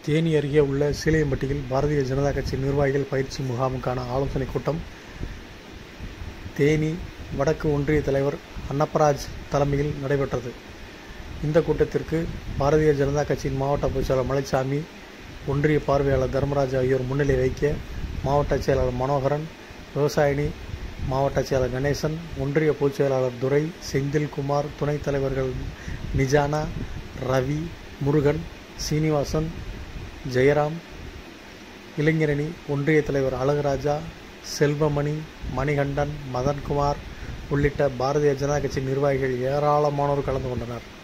தேனி அருகே உள்ள சீலையம்பட்டியில் பாரதிய ஜனதா கட்சி நிர்வாகிகள் பயிற்சி முகாமுக்கான ஆலோசனைக் கூட்டம் தேனி வடக்கு ஒன்றிய தலைவர் அன்னப்பராஜ் தலைமையில் நடைபெற்றது இந்த கூட்டத்திற்கு பாரதிய ஜனதா கட்சியின் மாவட்ட பொதுச்செயலாளர் மலைச்சாமி ஒன்றிய பார்வையாளர் தர்மராஜ் ஆகியோர் முன்னிலை வைக்க மாவட்ட செயலாளர் மனோகரன் விவசாயினி மாவட்ட செயலாளர் கணேசன் ஒன்றிய பொதுச் செயலாளர் துரை செந்தில்குமார் துணைத் தலைவர்கள் நிஜானா ரவி முருகன் சீனிவாசன் ஜெயராம் இளைஞரணி ஒன்றிய தலைவர் அழகுராஜா செல்வமணி மணிகண்டன் மதன்குமார் உள்ளிட்ட பாரதிய ஜனதா கட்சி நிர்வாகிகள் ஏராளமானோர் கலந்து கொண்டனர்